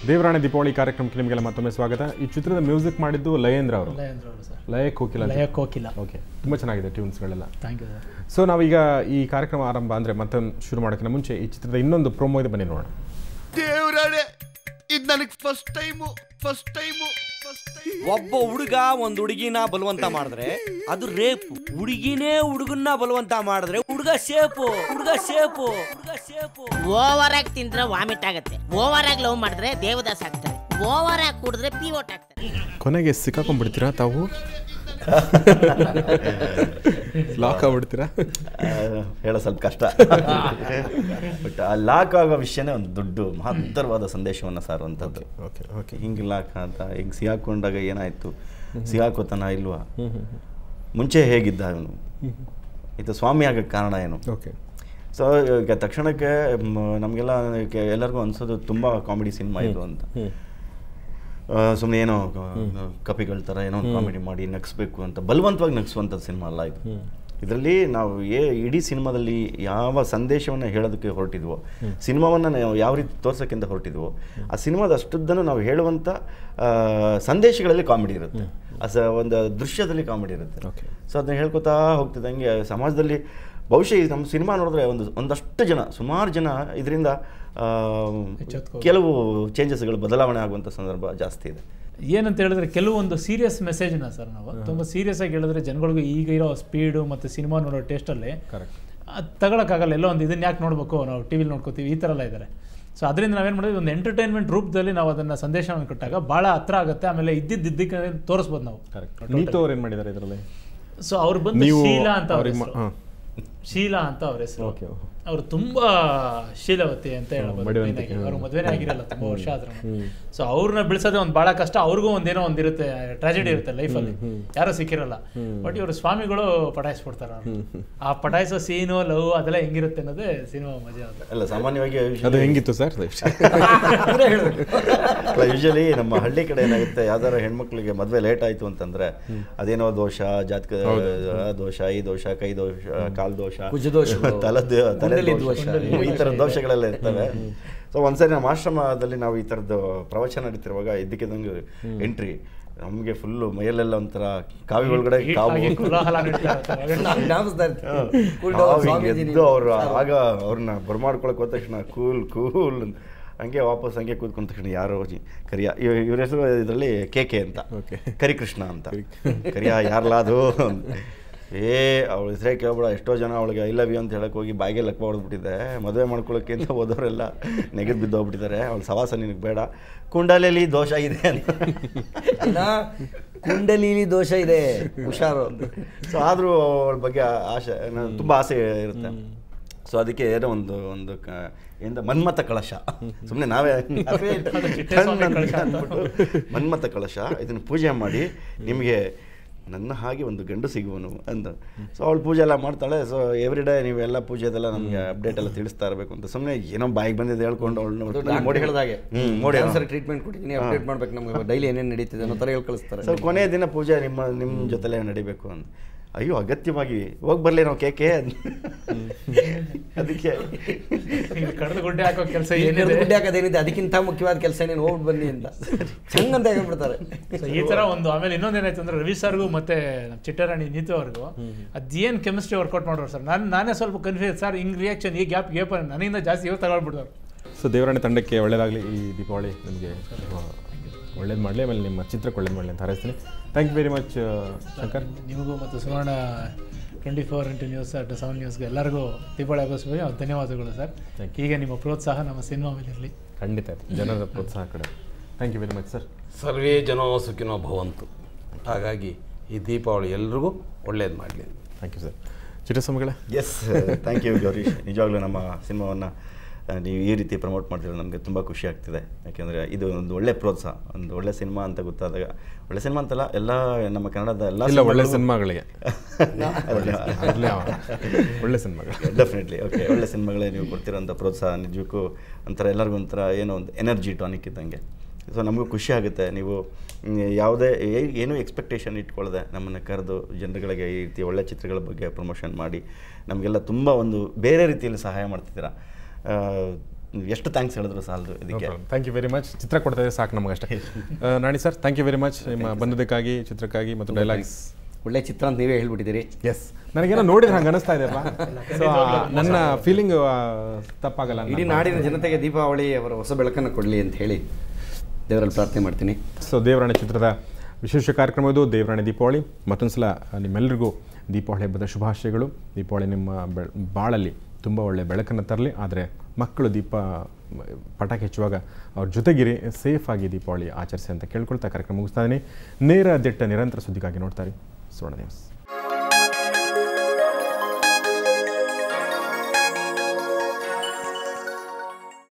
ದೇವರಾಣೆ ದೀಪಾವಳಿ ಕಾರ್ಯಕ್ರಮಕ್ಕೆ ನಿಮಗೆಲ್ಲ ಮತ್ತೊಮ್ಮೆ ಸ್ವಾಗತ ಈ ಚಿತ್ರದ ಮ್ಯೂಸಿಕ್ ಮಾಡಿದ್ದು ಲಯೇಂದ್ರ ಅವರು ಲಯೇಂದ್ರ ಅವರು ಸರ್ ಲಯ ಕೋಕಿಲ ಲಯ ಕೋಕಿಲ ಓಕೆ ತುಂಬ ಚೆನ್ನಾಗಿದೆ ಟ್ಯೂನ್ಸ್ಗಳೆಲ್ಲ ಥ್ಯಾಂಕ್ ಯು ಸರ್ ಸೊ ನಾವೀಗ ಈ ಕಾರ್ಯಕ್ರಮ ಆರಂಭ ಅಂದರೆ ಮತ್ತೆ ಶುರು ಮಾಡೋಕ್ಕಿಂತ ಮುಂಚೆ ಈ ಚಿತ್ರದ ಇನ್ನೊಂದು ಪ್ರೋಮೋ ಇದೆ ಬನ್ನಿ ನೋಡೋಣ ದೇವ್ರಾಣೆ ಇದು ನನಗೆ first time first time first time ಒಬ್ಬ ಹುಡುಗ ಒಂದ್ ಹುಡುಗಿನ ಬಲವಂತ ಮಾಡಿದ್ರೆ ಅದು ರೇಪು ಹುಡುಗಿನೇ ಹುಡುಗನ್ನ ಬಲವಂತ ಮಾಡಿದ್ರೆ ಹುಡುಗ ಸೇಪು ಹುಡುಗ ಸೇಪು ಹುಡುಗ ಸೇಪು ಓವರ್ ಆಗಿ ತಿಂದ್ರೆ ವಾಮಿಟ್ ಆಗುತ್ತೆ ಓವರ್ ಆಗಿ ಲವ್ ಮಾಡಿದ್ರೆ ದೇವದಾಸ್ ಆಗ್ತಾರೆ ಓವರ್ ಆಗಿ ಕುಡಿದ್ರೆ ಪಿವೋಟ್ ಆಗ್ತಾರೆ ಕೊನೆಗೆ ಸಿಕ್ಕಾಕೊಂಡ್ಬಿಡ್ತೀರಾ ತಾವು ಲಾಕ್ ಆಗ್ಬಿಡ್ತೀರಾ ಹೇಳೋ ಸ್ವಲ್ಪ ಕಷ್ಟ ಬಟ್ ಆ ಲಾಕ್ ಆಗೋ ವಿಷಯನೇ ಒಂದು ದೊಡ್ಡ ಮಹತ್ತರವಾದ ಸಂದೇಶವನ್ನು ಸಾರುವಂಥದ್ದು ಓಕೆ ಓಕೆ ಹಿಂಗೆ ಲಾಕ್ ಅಂತ ಹಿಂಗೆ ಸಿಗಾಕೊಂಡಾಗ ಏನಾಯಿತು ಸಿಗಾಕೋತನ ಇಲ್ವಾ ಮುಂಚೆ ಹೇಗಿದ್ದ ಅವನು ಇದು ಸ್ವಾಮಿ ಆಗಕ್ಕೆ ಕಾರಣ ಏನು ಓಕೆ ಸೊ ಈಗ ತಕ್ಷಣಕ್ಕೆ ಮ್, ನಮಗೆಲ್ಲ ಕೆ- ಎಲ್ಲರಿಗೂ ಅನ್ಸೋದು ತುಂಬ ಕಾಮಿಡಿ ಸಿನಿಮಾ ಇದು ಅಂತ ಸುಮ್ಮನೆ ಏನೋ ಕ- ಕಪಿಗಳ ಥರ ಏನೋ ಒಂದು ಕಾಮಿಡಿ ಮಾಡಿ ನಗಿಸ್ಬೇಕು ಅಂತ ಬಲವಂತವಾಗಿ ನಗಿಸುವಂಥ ಸಿನಿಮಾ ಅಲ್ಲ ಇದು ಇದರಲ್ಲಿ ನಾವು ಏ ಇಡೀ ಸಿನಿಮಾದಲ್ಲಿ ಯಾವ ಸಂದೇಶವನ್ನು ಹೇಳೋದಕ್ಕೆ ಹೊರಟಿದ್ವೋ ಸಿನಿಮಾವನ್ನು ನಾವು ಯಾವ ರೀತಿ ತೋರ್ಸೋಕ್ಕಿಂತ ಹೊರಟಿದ್ವೋ ಆ ಸಿನಿಮಾದ ಅಷ್ಟುದ್ದನ್ನು ನಾವು ಹೇಳುವಂಥ ಆ, ಸಂದೇಶಗಳಲ್ಲಿ ಕಾಮಿಡಿ ಇರುತ್ತೆ ಆ ಸ ಒಂದು ದೃಶ್ಯದಲ್ಲಿ ಕಾಮಿಡಿ ಇರುತ್ತೆ Okay. ಸೊ ಅದನ್ನ ಹೇಳ್ಕೊತಾ ಹೋಗ್ತಿದ್ದಂಗೆ ಸಮಾಜದಲ್ಲಿ ಬಹುಶಃ ಈ ನಮ್ಮ ಸಿನಿಮಾ ನೋಡಿದ್ರೆ ಒಂದು ಒಂದಷ್ಟು ಜನ ಸುಮಾರು ಜನ ಇದರಿಂದ ಎಚ್ಚೆತ್ಕೊ- ಕೆಲವು ಚೇಂಜಸ್ಗಳು ಬದಲಾವಣೆ ಆಗುವಂಥ ಸಂದರ್ಭ ಜಾಸ್ತಿ ಇದೆ ಏನಂತ ಹೇಳಿದ್ರೆ ಕೆಲವೊಂದು ಸೀರಿಯಸ್ ಮೆಸೇಜ್ನ ಸರ್ ನಾವು ತುಂಬ ಸೀರಿಯಸ್ ಆಗಿ ಹೇಳಿದ್ರೆ ಜನಗಳಿಗೂ ಈಗ ಇರೋ ಸ್ಪೀಡು ಮತ್ತು ಸಿನಿಮಾ ನೋಡೋ ಟೇಸ್ಟಲ್ಲಿ ಕರೆಕ್ಟ್ ಅದು ತಗೊಳಕ್ಕಾಗಲ್ಲ ಎಲ್ಲೋ ಒಂದು ಇದನ್ನ ಯಾಕೆ ನೋಡಬೇಕು ನಾವು ಟಿ ವಿಲಿ ನೋಡ್ಕೋತೀವಿ ಈ ಥರ ಎಲ್ಲ ಇದ್ದಾರೆ ಸೊ ಅದರಿಂದ ನಾವೇನು ಮಾಡಿದ್ವಿ ಒಂದು ಎಂಟರ್ಟೈನ್ಮೆಂಟ್ ರೂಪದಲ್ಲಿ ನಾವು ಅದನ್ನು ಸಂದೇಶವನ್ನು ಕೊಟ್ಟಾಗ ಭಾಳ ಹತ್ರ ಆಗುತ್ತೆ ಆಮೇಲೆ ಇದ್ದಿದ್ದು ಇದ್ದಕ್ಕೆ ತೋರಿಸ್ಬೋದು ನಾವು ಕರೆಕ್ಟ್ ನೀತು ಅವ್ರು ಏನು ಮಾಡಿದ್ದಾರೆ ಇದರಲ್ಲಿ ಸೊ ಅವ್ರು ಬಂದು ನೀವು ಶೀಲಾ ಅಂತ ಅವ್ರ ಅವ್ರಿಗೆ ಮ- ಹೆಸರು ಹಾಂ ಶೀಲಾ ಅಂತ ಅವ್ರ ಹೆಸರು ಓಕೆ ಅವರು ತುಂಬಾ ಶೀಲವತಿ ಅಂತ ಹೇಳ್ಬೋದು ಮಡಿವಂತಿಕೆ, main ಆಗಿ. ಅವ್ರು ಹ್ಮ್. ಮದುವೆನೇ ಆಗಿರಲ್ಲ ತುಂಬಾ ವರ್ಷ ಆದ್ರೂ ಸೊ ಅವ್ರನ್ನ ಬೆಳೆಸೋದೇ ಒಂದು ಬಹಳ ಕಷ್ಟ ಅವ್ರಿಗೂ ಒಂದೇನೋ ಒಂದಿರುತ್ತೆ ಟ್ರಾಜಿಡಿ ಇರುತ್ತೆ ಲೈಫಲ್ಲಿ ಯಾರು ಸಿಕ್ಕಿರಲ್ಲ ಬಟ್ ಇವರು ಸ್ವಾಮಿಗಳು ಪಟಾಯಿಸ್ಬಿಡ್ತಾರೆ ಅವ್ರು ಆ ಪಟಾಯಿಸೋ ಸೀನು ಲವ್ ಅದೆಲ್ಲ ಹೆಂಗಿರುತ್ತೆ ಅನ್ನೋದೇ ಸಿನಿಮಾ ಮಜಾ ಅದು ಅಲ್ಲ ಸಾಮಾನ್ಯವಾಗಿ ಅದು ಹೆಂಗಿತ್ತು ಸರ್ ಅಲ್ಲ ಯೂಶಲಿ ನಮ್ಮ ಹಳ್ಳಿ ಕಡೆ ಏನಾಗುತ್ತೆ ಯಾವ್ದಾರ ಹೆಣ್ಮಕ್ಳಿಗೆ ಮದುವೆ ಲೇಟ್ ಆಯಿತು ಅಂತಂದ್ರೆ ಅದೇನೋ ದೋಷ ಜಾತಕ ಆ ದೋಷ ಈ ದೋಷ ಕೈ ದೋಷ ಕಾಲ್ ದೋಷ ಕುಜದೋಷಗಳು, ತಲೆ ತಲೆ ಕುಂಡಲಿ ದೋಷ ದೋಷ. ಈ ಥರ ದೋಷಗಳೆಲ್ಲ ಇರ್ತವೆ ಸೊ ಒಂದ್ಸರಿ ನಮ್ಮ ಆಶ್ರಮದಲ್ಲಿ ನಾವು ಈ ಥರದ್ದು ಪ್ರವಚನ ನಡೀತಿರುವಾಗ ಇದ್ದಕ್ಕಿದ್ದಂಗೆ ಎಂಟ್ರಿ ನಮಗೆ ಫುಲ್ಲು ಮೈಯಲ್ಲೆಲ್ಲ ಒಂಥರ ಕಾವಿ ಒಳಗಡೆ Heat ಕಾವು ಆಗಿ ಕೋಲಾಹಲ ನಡೀತಾ ಇರುತ್ತೆ ಅವಾಗ. ನಾನ್ ಜ್ಞಾಪಿಸ್ತಾ ಇರ್ತೀನಿ. Cool down, ಕಾವು ಹಿಂಗೆ ಸ್ವಾಮೀಜಿ ಎದ್ದು ನೀವು. ಅವರು ಆಗ ಅವ್ರನ್ನ ಬರ್ಮಾಡ್ಕೊಳಕ್ ಹೋದ ತಕ್ಷಣ ಕೂಲ್ ಕೂಲ್ ಹಂಗೆ ವಾಪಸ್ ಹಂಗೆ ಕೂತ್ಕೊಂಡ ತಕ್ಷಣ ಯಾರೋ ಜಿ- ಕರಿಯ ಇವ್- ಇವ್ರ ಹೆಸರು ಇದರಲ್ಲಿ ಕೆ ಕೆ ಅಂತ Okay. ಕರಿಕೃಷ್ಣ ಅಂತ ಕರಿಯ ಯಾರ್ಲಾ ಅದು ಏ ಅವಳ ಹೆಸರೇ ಕೇಳ್ಬೇಡ ಎಷ್ಟೋ ಜನ ಅವಳಿಗೆ ಐ ಲವ್ ಯು ಅಂತ ಹೇಳಕ್ ಹೋಗಿ ಬಾಯಿಗೆ ಲಕ್ಕ ಹೊಡೆದ್ಬಿಟ್ಟಿದೆ ಮದುವೆ ಮಾಡ್ಕೊಳಕ್ಕೆ ಅಂತ ಹೋದವರೆಲ್ಲ ನೆಗೆದು ಬಿದ್ದೋಗ್ಬಿಟ್ಟಿದ್ದಾರೆ ಅವಳ ಸವಾಸ ನಿನಗೆ ಬೇಡ ಕುಂಡಲಿಯಲ್ಲಿ ದೋಷ ಇದೆ ಅಂತ ಇನ್ನ ಕುಂಡಲಿಲಿ ದೋಷ ಇದೆ ಹುಷಾರು ಸೊ ಆದರೂ ಅವಳ ಬಗ್ಗೆ ಆಸೆ ನ- ತುಂಬ ಆಸೆ ಇರುತ್ತೆ ಸೊ ಅದಕ್ಕೆ ಏನೋ ಒಂದು ಒಂದು ಕ- ಎಂತ ಮನ್ಮಥ ಕಳಶ ಸುಮ್ಮನೆ ನಾವೇ ಚಿಟ್ಟೆ ಸ್ವಾಮಿ ಕಳಶ ಅಂತ. ಅಂದ್ಬಿಟ್ಟು ಮನ್ಮಥ ಕಳಶ ಇದನ್ನು ಪೂಜೆ ಮಾಡಿ ನಿಮಗೆ ನನ್ನ ಹಾಗೆ ಒಂದು ಗಂಡು ಸಿಗುವನು ಅಂತ ಸೊ ಅವಳು ಪೂಜೆ ಎಲ್ಲ ಮಾಡ್ತಾಳೆ ಸೊ ಎವ್ರಿ ಡೇ ನೀವೆಲ್ಲ ಪೂಜೆದೆಲ್ಲ ನಮಗೆ ಅಪ್ಡೇಟ್ ಎಲ್ಲ ತಿಳಿಸ್ತಾ ಇರಬೇಕು ಅಂತ ಸುಮ್ಮನೆ ಏನೋ ಬಾಯಿಗೆ ಬಂದಿದ್ದು ಹೇಳ್ಕೊಂಡು ಅವಳು ಮೋಡಿ ಹೇಳ್ದಾಗೆ ಹ್ಞೂ ಮೋಡಿ ಕ್ಯಾನ್ಸರ್ ಟ್ರೀಟ್ಮೆಂಟ್ ಕೊಟ್ಟಿದ್ದೀನಿ ಅಪ್ಡೇಟ್ ಮಾಡ್ಬೇಕು ನಮಗೆ ಡೈಲಿ ಏನೇನು ನಡೀತಿದೆ ಅನ್ನೋ ಥರ ಹೇಳಿ ಕಳಿಸ್ತಾರೆ ಸೊ ಕೊನೆಯ ದಿನ ಪೂಜೆ ನಿಮ್ಮ ನಿಮ್ಮ ಜೊತೆಲೇ ನಡಿಬೇಕು ಅಂತ ಅಯ್ಯೋ ಅಗತ್ಯವಾಗಿ ಹೋಗಿ ಬರಲಿ ನಾವು ಕೇಕೆ ಅದಕ್ಕೆ ಇಲ್ಲಿ ಕಡ್ದು ಗುಡ್ಡೆ ಹಾಕೋ ಕೆಲಸ ಕಡ್ದು ಏನಿದೆ ಗುಡ್ಡೆ ಹಾಕೋದೇನಿದೆ ಅದಕ್ಕಿಂತ ಮುಖ್ಯವಾದ ಕೆಲಸ ಏನೇನು ಹೋಗ್ಬಿಟ್ಟು ಬನ್ನಿ ಅಂತ ಚಂಗ್ ಅಂತ ಹೇಳ್ಬಿಡ್ತಾರೆ ಸೊ ಈ ತರ ಒಂದು ಆಮೇಲೆ ಇನ್ನೊಂದು ಏನಾಯ್ತು ಅಂದ್ರೆ ರವಿ ಸರ್ಗೂ ಮತ್ತೆ ನಮ್ಮ ಚಿಟ್ಟರಾಣಿ ನೀತು ಅವ್ರಿಗೂ ಅದೇನು ಕೆಮಿಸ್ಟ್ರಿ ವರ್ಕೌಟ್ ಮಾಡೋರು ಸರ್ ನಾನು ನಾನೇ ಸ್ವಲ್ಪ ಕನ್ಫ್ಯೂಸ್ ಸರ್ ಹಿಂಗ್ ರಿಯಾಕ್ಷನ್ ಈ ಗ್ಯಾಪ್ ಗ್ಯಾಪ್ ನನ್ನಿಂದ ಜಾಸ್ತಿ ಇವ್ರು ತಗೊಳ್ಬಿಡ್ತಾರೆ ಸೊ ದೇವರಾಣೆ ತಂಡಕ್ಕೆ ಒಳ್ಳೇದಾಗಲಿ ಈ ದೀಪಾವಳಿ ನಿಮಗೆ ಒಳ್ಳೇದು ಮಾಡಲಿ ಆಮೇಲೆ ನಿಮ್ಮ ಚಿತ್ರಕ್ಕೆ ಒಳ್ಳೇದು ಮಾಡಲಿ ಅಂತ ಹಾರೈಸ್ತೀನಿ thank you very much Shankar ನಿಮಗೂ ಮತ್ತು Suvarna twenty four into news at seven ನ್ಯೂಸ್ಗೆ ಎಲ್ಲರಿಗೂ ದೀಪಾವಳಿ ಆಗೋಸ್ಕರ ಧನ್ಯವಾದಗಳು ಸರ್ ಹೀಗೆ ನಿಮ್ಮ ಪ್ರೋತ್ಸಾಹ ನಮ್ಮ ಸಿನಿಮಾ ಮೇಲೆ ಇರಲಿ ಖಂಡಿತ ಜನರ ಪ್ರೋತ್ಸಾಹ ಕಡೆ thank you very much sir ಸರ್ವೇ ಜನೋ ಸುಖಿನೋ ಭವಂತು ಹಾಗಾಗಿ ಈ ದೀಪಾವಳಿ ಎಲ್ರಿಗೂ ಒಳ್ಳೇದು ಮಾಡಲಿ ಥ್ಯಾಂಕ್ ಯು ಸರ್ ಚಿಟ್ಟಸ್ವಾಮಿಗಳೇ ಎಸ್ ಥ್ಯಾಂಕ್ ಯು ಗೌರೀಶ್ ನಿಜವಾಗ್ಲೂ ನಮ್ಮ ಸಿನಿಮಾವನ್ನು ನೀವು ಈ ರೀತಿ ಪ್ರಮೋಟ್ ಮಾಡ್ತಿರೋ ನಮಗೆ ತುಂಬ ಖುಷಿ ಆಗ್ತಿದೆ ಯಾಕೆಂದರೆ ಇದು ಒಂದು ಒಳ್ಳೆ ಪ್ರೋತ್ಸಾಹ ಒಂದು ಒಳ್ಳೆ ಸಿನಿಮಾ ಅಂತ ಗೊತ್ತಾದಾಗ ಒಳ್ಳೆ ಸಿನಿಮಾ ಅಂತಲ್ಲ ಎಲ್ಲ ನಮ್ಮ ಕನ್ನಡದ ಎಲ್ಲ ಇಲ್ಲ ಒಳ್ಳೆ ಸಿನಿಮಾಗಳಿಗೂ- ಸಿನಿಮಾಗಳಿಗೆ ಆಗ್ಲೇ ಅವ- ಒಳ್ಳೆ ಸಿನಿಮಾಗಳು ಡೆಫಿನೆಟ್ಲಿ ಓಕೆ ಒಳ್ಳೆ ಸಿನಿಮಾಗಳೇ ನೀವು ಕೊಡ್ತಿರೋಂಥ ಪ್ರೋತ್ಸಾಹ ನಿಜಕ್ಕೂ ಒಂಥರ ಎಲ್ಲರಿಗೂ ಒಂಥರ ಏನೋ ಒಂದು ಎನರ್ಜಿ ಟಾನಿಕ್ ಇದ್ದಂಗೆ ಸೊ ನಮಗೂ ಖುಷಿ ಆಗುತ್ತೆ ನೀವು ಮ್, ಯಾವುದೇ ಏ- ಏನೂ ಎಕ್ಸ್ಪೆಕ್ಟೇಷನ್ ಇಟ್ಕೊಳ್ಳದೆ ನಮ್ಮನ್ನು ಕರೆದು ಜನರುಗಳಿಗೆ ಈ ರೀತಿ ಒಳ್ಳೆ ಚಿತ್ರಗಳ ಬಗ್ಗೆ ಪ್ರಮೋಷನ್ ಮಾಡಿ ನಮಗೆಲ್ಲ ತುಂಬ ಒಂದು ಬೇರೆ ರೀತಿಯಲ್ಲಿ ಸಹಾಯ ಮಾಡ್ತಿದ್ದೀರಾ ಆ, ಎಷ್ಟು ಥ್ಯಾಂಕ್ಸ್ ಹೇಳಿದ್ರು ಸಾಲದು ಇದಕ್ಕೆ ಥ್ಯಾಂಕ್ ಯು ವೆರಿ ಮಚ್ ಚಿತ್ರ ಕೊಡ್ತಾ ಇದೆ ಸಾಕು ನಮಗಷ್ಟೇ ಆ, Naani sir thank you very much ನಿಮ್ಮ ಬಂದದಕ್ಕಾಗಿ ಚಿತ್ರಕ್ಕಾಗಿ ಮತ್ತು ಡೈಲಾಗ್ಸ್ ಒಳ್ಳೆ ಚಿತ್ರ ಅಂತ ನೀವೇ ಹೇಳ್ಬಿಟ್ಟಿದ್ದೀರಿ ಎಸ್ ನನಗೇನೋ ನೋಡಿದ್ರೆ ಹಂಗೆ ಅನಿಸ್ತಾ ಇದೆಯಲ್ಲ ಸೊ ನನ್ನ ಫೀಲಿಂಗ್ ತಪ್ಪಾಗಲ್ಲ ಇಡೀ ನಾಡಿನ ಜನತೆಗೆ ದೀಪಾವಳಿ ಅವರ ಹೊಸ ಬೆಳಕನ್ನು ಕೊಡಲಿ ಅಂತ ಹೇಳಿ ದೇವರಲ್ಲಿ ಪ್ರಾರ್ಥನೆ ಮಾಡ್ತೀನಿ ಸೊ ದೇವರಾಣೆ ಚಿತ್ರದ ವಿಶೇಷ ಕಾರ್ಯಕ್ರಮ ಇದು ದೇವರಾಣೆ ದೀಪಾವಳಿ ಮತ್ತೊಂದು ಸಲ ನಿಮ್ಮೆಲ್ಲರಿಗೂ ದೀಪಾವಳಿ ಹಬ್ಬದ ಶುಭಾಶಯಗಳು ದೀಪಾವಳಿ ನಿಮ್ಮ ಬೆಳ್ ಬಾಳಲ್ಲಿ ತುಂಬ ಒಳ್ಳೆಯ ಬೆಳಕನ್ನು ತರಲಿ ಆದರೆ ಮಕ್ಕಳು ದೀಪ ಮ, ಪಟಾಕಿ ಹಚ್ಚುವಾಗ ಅವ್ರ ಜೊತೆಗಿರಿ ಸೇಫಾಗಿ ದೀಪಾವಳಿ ಆಚರಿಸಿ ಅಂತ ಕೇಳ್ಕೊಳ್ತಾ ಕಾರ್ಯಕ್ರಮ ಮುಗಿಸ್ತಾ ಇದ್ದೀನಿ ನೇರ ದಿಟ್ಟ ನಿರಂತರ ಸುದ್ದಿಗಾಗಿ ನೋಡ್ತಾರೆ ಸುವರ್ಣ ನ್ಯೂಸ್